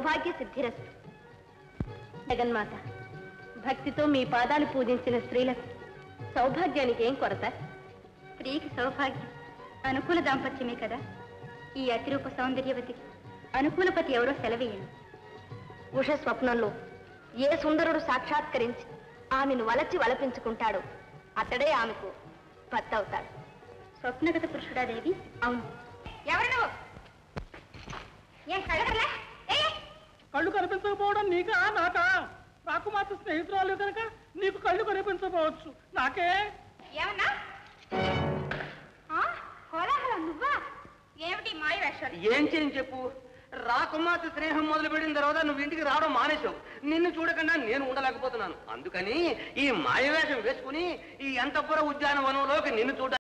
సౌభాగ్య సిద్ధిరస్తు జగన్మాత భక్తితో మీ పాదాలు పూజించిన స్త్రీలకు సౌభాగ్యానికి ఏం కొరత స్త్రీకి సౌభాగ్యం అనుకూల దాంపత్యమే కదా ఈ అతిరూప సౌందర్యవతికి అనుకూలపతి ఎవరో సెలవేయండి ఉష స్వప్నంలో ఏ సుందరుడు సాక్షాత్కరించి ఆమెను వలచి వలపించుకుంటాడో అతడే ఆమెకు భర్త అవుతాడు స్వప్నగత పురుషుడా దేవి అవును ఎవరు నువ్వు ఏం కలగలే కళ్ళు కనిపించకపోవడం నీకా నాకా నాకు మాత్రం స్నేహితురాలు కనుక నీకు కళ్ళు కనిపించకపోవచ్చు నాకే ఏమన్నా కోలాహలం నువ్వా ఏమిటి మాయ వేషాలు ఏం చేయని చెప్పు రాకుమార్తె స్నేహం మొదలు పెట్టిన తర్వాత నువ్వు ఇంటికి రావడం మానేశావు నిన్ను చూడకుండా నేను ఉండలేకపోతున్నాను అందుకని ఈ మాయవేషం వేసుకుని ఈ అంతఃపుర ఉద్యానవనంలోకి నిన్ను చూడ